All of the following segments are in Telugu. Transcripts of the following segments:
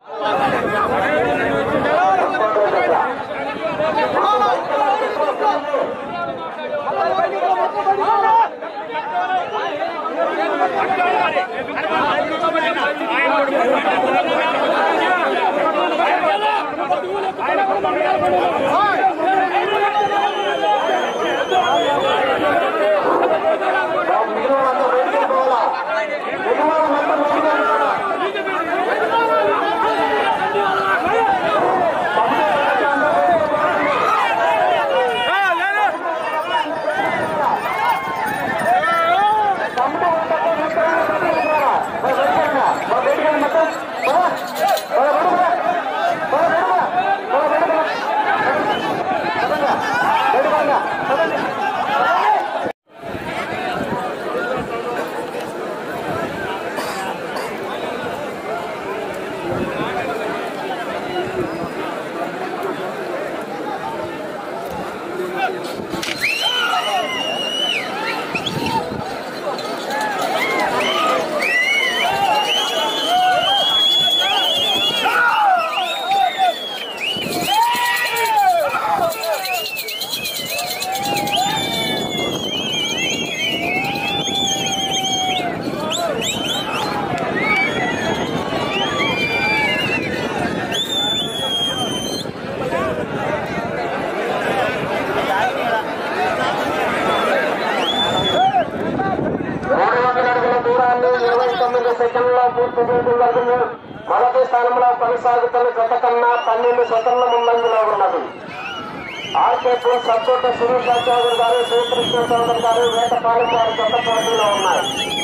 మూడు వందల అడుగుల దూరాన్ని ఇరవై తొమ్మిది సెకండ్లో పూర్తి చేయడం జరిగింది మొదటి స్థానంలో కొనసాగుతున్న జత కన్నా పన్నెండు సెకండ్ల ముందంజలో ఉన్నది ఆర్కే పూల్ సత్తోట సురేష్ చౌదరి గారు శ్రీకృష్ణ చౌదరి గారు వేటపాలెం వారి జత పోటీలో ఉన్నారు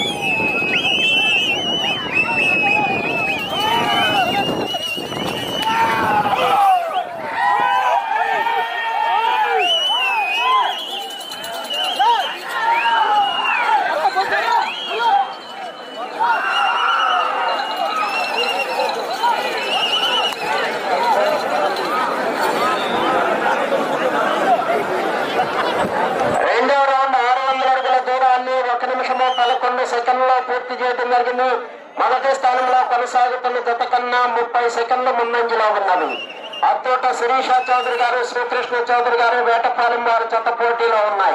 రెండో రౌండ్ ఆరు వందల అడుగుల దూరాన్ని ఒక నిమిషము పదకొండు సెకండ్లో పూర్తి చేయడం జరిగింది మొదటి స్థానంలో కొనసాగుతున్న జత కన్నా ముప్పై సెకండ్ల ముందంజలో ఉన్నది అత్తోట శిరీష చౌదరి గారు శ్రీకృష్ణ చౌదరి గారు వేటపాలెం వారి జత పోటీలో ఉన్నాయి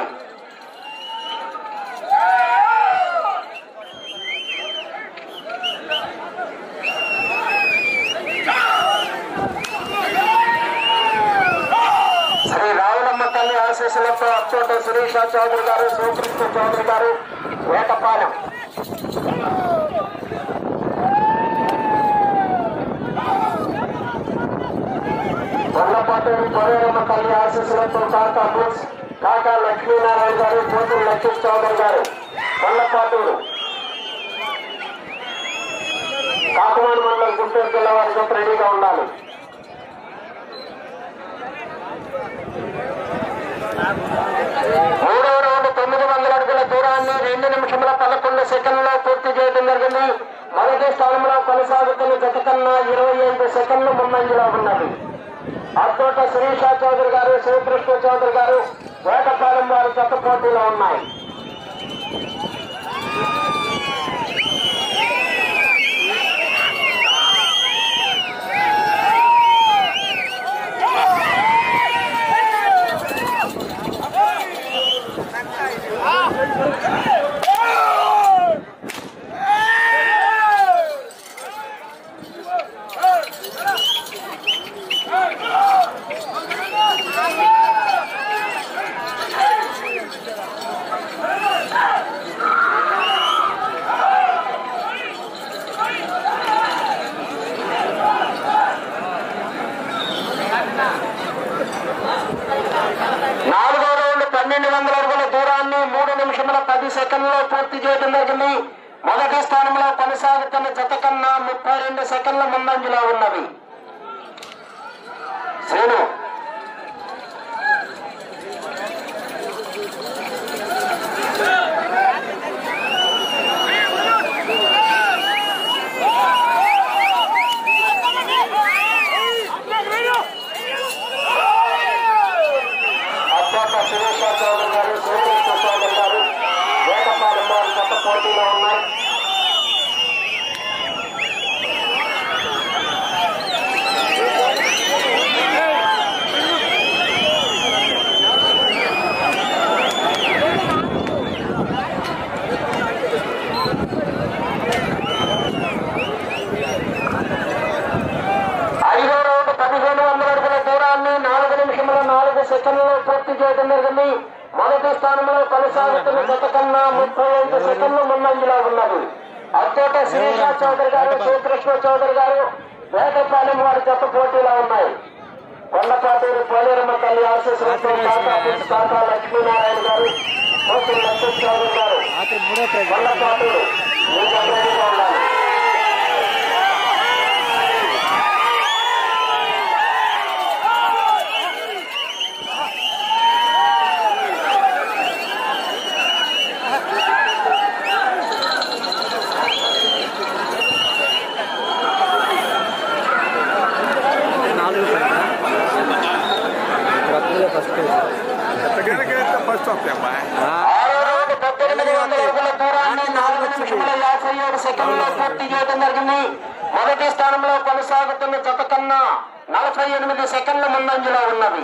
శ్రీ రావులమ్మ తల్లి ఆశీస్సులతో అచ్చోట శిరీష చౌదరి గారు శ్రీకృష్ణ చౌదరి గారు వేటపాలెం కొండపాటి కొరేరమ్మ తల్లి ఆశీస్సులతో కాకా బుల్స్ కాకా లక్ష్మీనారాయణ గారు జ్యోతి లక్ష్మీ చౌదరి గారు కొండపాటూరు కాకుమాన మండలం గుంటూరు జిల్లా వారితో రెడీగా ఉండాలి మూడవ రౌండ్ తొమ్మిది వందల అడుగుల దూరాన్ని రెండు నిమిషముల పదకొండు సెకండ్లో పూర్తి చేయడం జరిగింది మొదటి స్థానంలో కొనసాగుతున్న జత కన్నా ఇరవై ఐదు సెకండ్లు ముందంజలో ఉన్నది అత్తోట శిరీష చౌదరి గారు శివకృష్ణ చౌదరి గారు వేటపాలెం వారి జత పోటీలో ఉన్నాయి నాలుగో రౌండ్ పన్నెండు వందల అడుగుల దూరాన్ని మూడు నిమిషముల పది సెకండ్లో పూర్తి చేయడం జరిగింది మొదటి స్థానంలో కొనసాగుతున్న జత కన్నా ముప్పై రెండు సెకండ్ల ముందంజలో ఉన్నవి శ్రీను అత్యంత సురేష చౌదరి గారు శ్రీకృష్ణ చౌదరి గారు వేటపాలెం వారి జత పోటీలో ఉన్నాయి చేయడం జరిగింది మొదటి స్థానంలో కొనసాగుతున్న జత కన్నా ముప్పై ఐదు సెకండ్లు ముందంజలో ఉన్నది అత్తోట శిరీష చౌదరి గారు శ్రీకృష్ణ చౌదరి గారు వేటపాలెం వారి జత పోటీలో ఉన్నాయి కొండపాటూరు పోలేరమ్మ తల్లి ఆశీస్సులతో టాటా బుల్స్ టాటా లక్ష్మీనారాయణ గారు పోతుల లక్ష్మీ చౌదరి గారు రాత్రి మూడో ప్రైజ్ కొండపాటూరు మీ జత రెడీగా ఉండాలి నాలుగు ప్రైజ్ రత్నగా ఫస్ట్ ప్రైజ్ ఎట్టకేనకైతే ఫస్ట్ వస్తాయి అబ్బాయి ఆరో రౌండ్ పద్దెనిమిది వందల అడుగుల దూరాన్ని నాలుగు నిమిషముల యాభై ఏడు సెకండ్లో పూర్తి చేయడం జరిగింది మొదటి స్థానంలో కొనసాగుతున్న జత కన్నా నలభై ఎనిమిది సెకండ్ల ముందంజలో ఉన్నది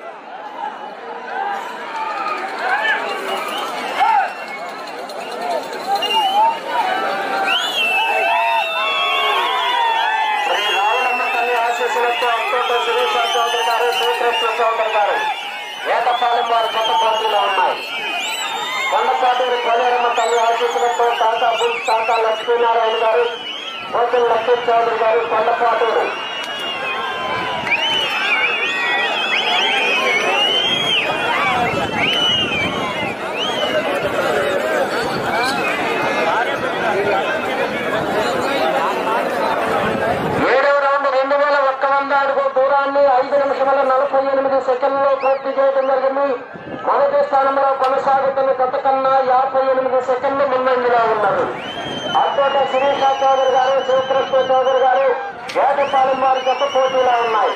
శ్రీ రావులమ్మ తల్లి ఆశీస్సులతో అక్టోట శిరీష చౌదరి గారు శ్రీకృష్ణ చౌదరి గారు వేటపాలెం వారి కొత్త పోటీలో ఉన్నాయి కొండపాటూరి కోలేరమ్మ తల్లి ఆశీస్సులతో టాటా బుల్స్ టాటా లక్ష్మీనారాయణ గారు పోతుల లక్ష్మీ చౌదరి గారు కొండపాటూరు ఏడవ రౌండ్ రెండు వేల ఒక్క వంద అడుగు దూరాన్ని ఐదు నిమిషముల నలభై ఎనిమిది సెకండ్లో పూర్తి చేయడం జరిగింది మొదటి స్థానంలో కొనసాగుతున్న గత కన్నా యాభై ఎనిమిది సెకండ్లు ముందంజలో ఉన్నారు అత్తోట శిరీష చౌదరి గారు శివకృష్ణ చౌదరి గారు వేటపాలెం వారి గత పోటీలో ఉన్నాయి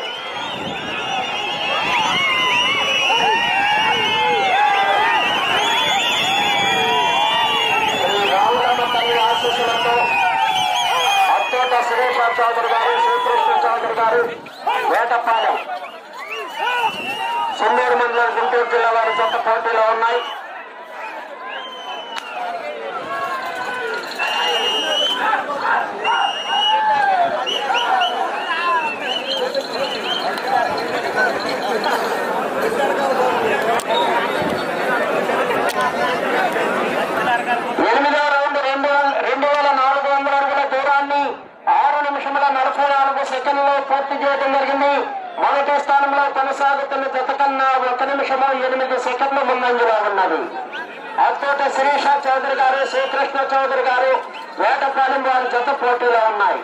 శ్రీ రామరామ తల్లి ఆశీస్సులతో అత్తోట సురేష చౌదరి గారు శ్రీకృష్ణ చౌదరి గారు వేటపాలెం సుందూరు మండలం గుంటూరు జిల్లా వారి జత పోటీలో ఉన్నాయి ఎనిమిదో రౌండ్ రెండు వేల- రెండు వేల నాలుగు వందల అడుగుల దూరాన్ని ఆరు నిమిషముల నలభై నాలుగు సెకండ్లో పూర్తి చేయడం జరిగింది మొదటి స్థానంలో కొనసాగుతున్న జత కన్నా ఒక నిమిషము ఎనిమిది సెకండ్ల ముందంజలో ఉన్నది అత్తోట శిరీష చౌదరి గారు శ్రీకృష్ణ చౌదరి గారు వేటపాలెం వారి జత పోటీలో ఉన్నాయి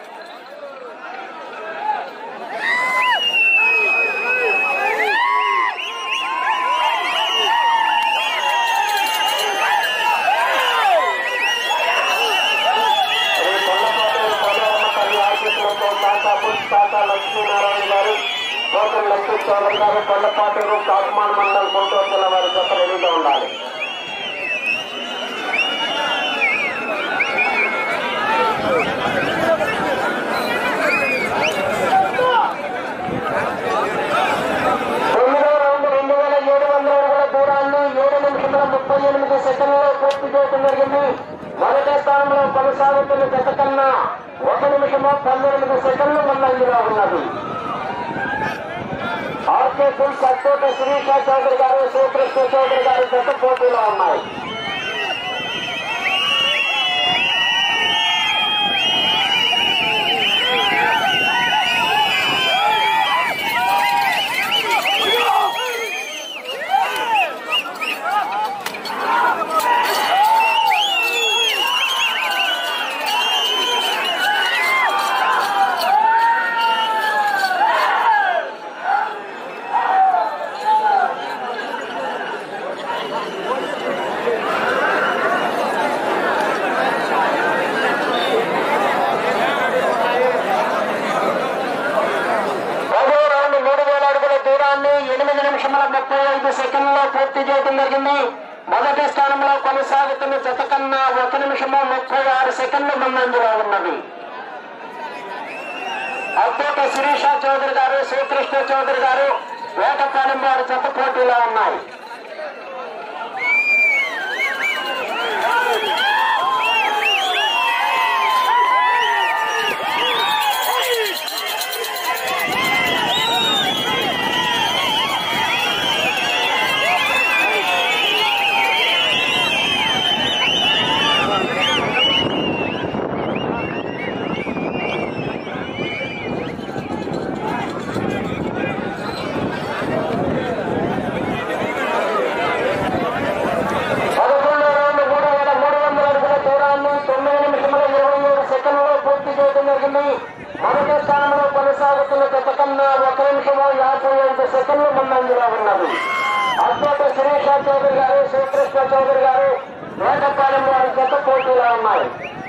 శ్రీ కొండపాటి కోదండమ్మ తల్లి ఆశీస్సులతో టాటా బుల్స్ టాటా లక్ష్మీనారాయణ గారు గౌతమ్ లక్ష్మీ చౌదరి గారు కొండపాటూరు కాకుమాన్ మండల్ గుంటూరు జిల్లా వారి జత రెడీగా ఉండాలి తొమ్మిదో రౌండ్ రెండు వేల ఏడు వందల అడుగుల దూరాన్ని ఏడు నిమిషముల ముప్పై ఎనిమిది సెకండ్లో పూర్తి చేయడం జరిగింది మొదటి స్థానంలో కొనసాగుతున్న జత కన్నా ఒక నిమిషము పన్నెండు సెకండ్లు ముందంజలో ఉన్నది ఆర్కే ఫుల్స్ అత్తోట శిరీష చౌదరి గారు శ్రీకృష్ణ చౌదరి గారు జత పోటీలో ఉన్నాయి పదో రౌండ్ మూడు వేల అడుగుల దూరాన్ని ఎనిమిది నిమిషముల ముప్పై ఐదు సెకండ్లో పూర్తి చేయడం జరిగింది మొదటి స్థానంలో కొనసాగుతున్న జత కన్నా ఒక నిమిషము ముప్పై ఆరు సెకండ్లు ముందంజలో ఉన్నది అత్తోట శిరీష చౌదరి గారు శ్రీకృష్ణ చౌదరి గారు వేటపాలెం వారి జత పోటీలో ఉన్నాయి జరిగింది మొదటి స్థానంలో కొనసాగుతున్న గత కన్నా ఒక నిమిషము యాభై ఐదు సెకండ్లు ముందంజలో ఉన్నది అద్భుత శిరీష చౌదరి గారు శ్రీకృష్ణ చౌదరి గారు వేటపాలెం వారి గత పోటీలో ఉన్నాయి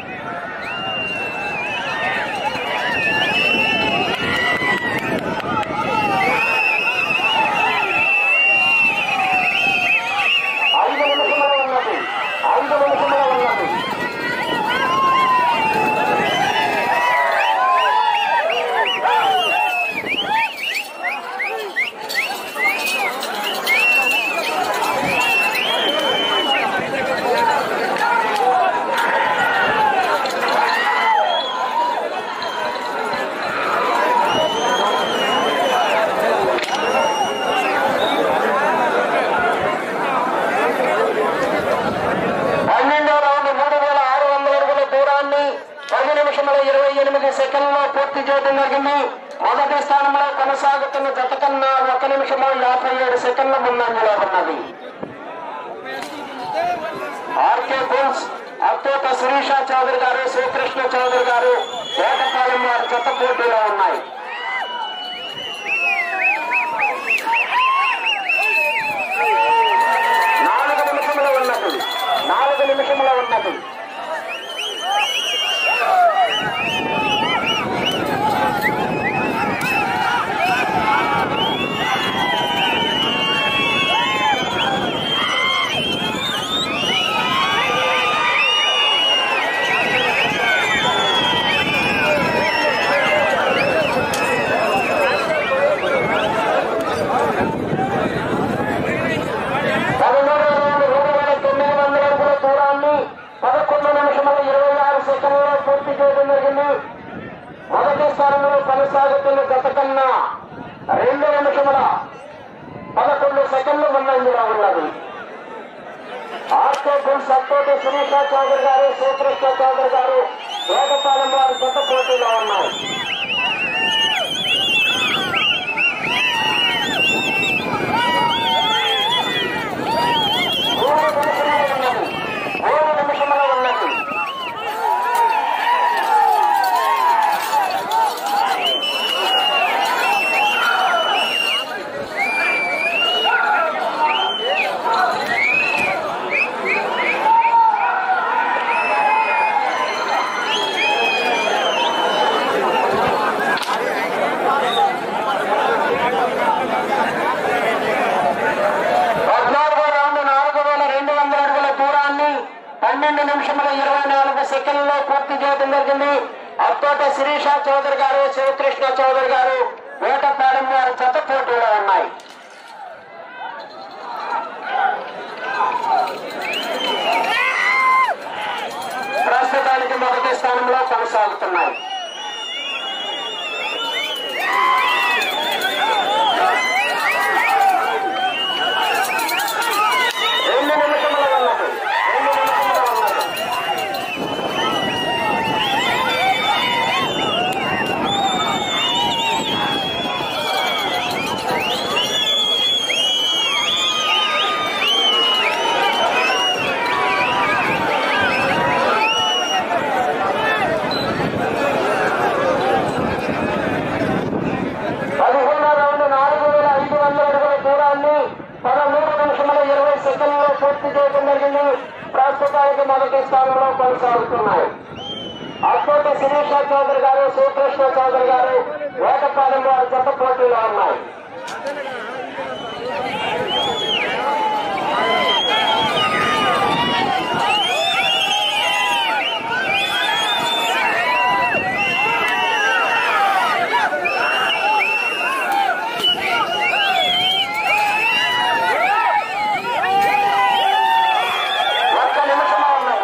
ఐదు నిమిషములు ఉన్నది ఐదు నిమిషములు ఉన్నది పన్నెండో రౌండ్ మూడు వేల ఆరు వందల అడుగుల దూరాన్ని పది నిమిషముల ఇరవై ఎనిమిది సెకండ్లో పూర్తి చేయడం జరిగింది మొదటి స్థానంలో కొనసాగుతున్న జత కన్నా ఒక నిమిషము యాభై ఏడు సెకండ్ల ముందంజలో ఉన్నది ఆర్కే బుల్స్ అత్తోట శిరీష చౌదరి గారు శ్రీకృష్ణ చౌదరి గారు ఏకపాలెం వారి జత పోటీలో ఉన్నాయి నాలుగు నిమిషముల ఉన్నది నాలుగు నిమిషముల ఉన్నది పదమూడు రౌండ్ మూడు వేల తొమ్మిది వందల అడుగుల దూరాన్ని పదకొండు నిమిషముల ఇరవై ఆరు సెకండ్లలో పూర్తి చేయడం జరిగింది మొదటి స్థానంలో కొనసాగుతున్న గత కన్నా రెండు నిమిషముల పదకొండు సెకండ్లు ముందంజలో ఉన్నది ఆర్కే గుల్ సత్తోటి సునీష చౌదరి గారు శ్రీకృష్ణ చౌదరి గారు వేగపాలెం వారి కొత్త పోటీలో ఉన్నాయి మూడు నిమిషముల ఉన్నది మూడు నిమిషముల ఉన్నది పద్నాలుగో రౌండ్ నాలుగు వేల రెండు వందల అడుగుల దూరాన్ని పన్నెండు నిమిషముల ఇరవై నాలుగు సెకండ్లలో పూర్తి చేయడం జరిగింది అత్తోట శిరీష చౌదరి గారు శివకృష్ణ చౌదరి గారు వేటపాలెం వారి చెత్త పోటీలో ఉన్నాయి ప్రస్తుతానికి మొదటి స్థానంలో కొనసాగుతున్నాయి రెండు నిమిషముల ఉన్నది రెండు నిమిషముల ఉన్నది పదిహేనో రౌండ్ నాలుగు వేల ఐదు వందల అడుగుల దూరాన్ని పదమూడు నిమిషముల ఇరవై సెకండ్లలో పూర్తి చేయడం జరిగింది ప్రస్తుతానికి మొదటి స్థానంలో కొనసాగుతున్నాయి అత్తోటి శిరీష చౌదరి గారు శ్రీకృష్ణ చౌదరి గారు వేటపాలెం వారి జత పోటీలో ఉన్నాయి ఒక్క నిమిషమే ఉన్నది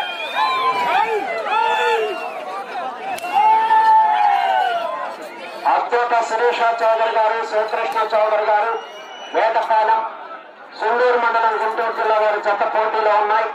అత్తోట శిరీష చౌదరి గారు శివకృష్ణ చౌదరి గారు వేటపాలెం సుండూరు మండలం గుంటూరు జిల్లా వారి జత పోటీలో ఉన్నాయి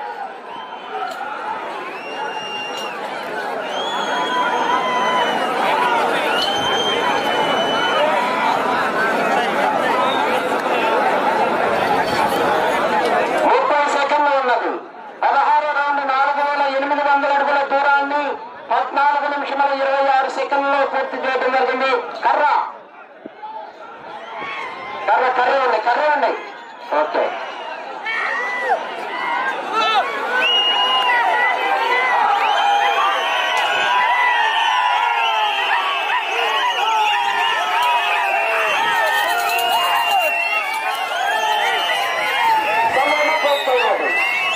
ముప్పై సెకండ్లు ఉన్నది పదహారు రౌండ్ నాలుగు వేల ఎనిమిది వందల అడుగుల దూరాన్ని పద్నాలుగు నిమిషముల వందల ఇరవై ఆరు సెకండ్లో పూర్తి చేయడం జరిగింది కర్ర కర్ర కర్ర ఉన్నాయి కర్ర ఉన్నాయి ఓకే సమయం పూర్తయినది.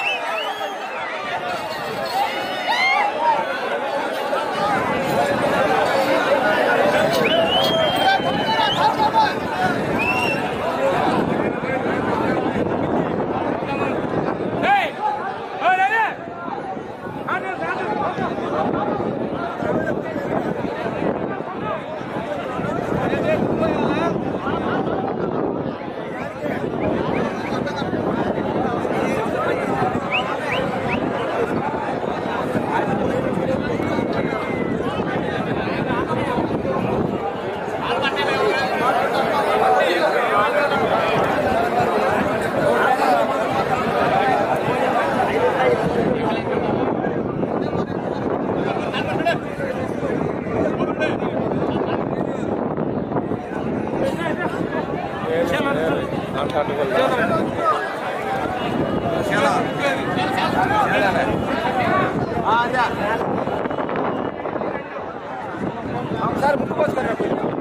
సార్ ముక్కు పోసుకోండి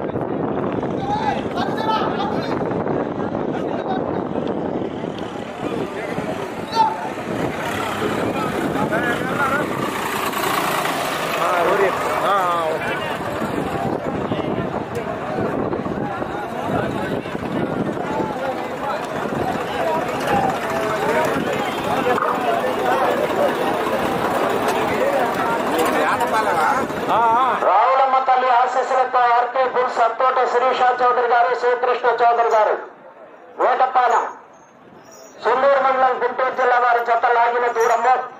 రావులమ్మ తల్లి ఆశీస్సులతో ఆర్కే బుల్ సత్తోట శిరీష చౌదరి గారు శ్రీకృష్ణ చౌదరి గారు వేటపాలెం సుందూరు మండలం గుంటూరు జిల్లా వారి జత లాగిన దూరము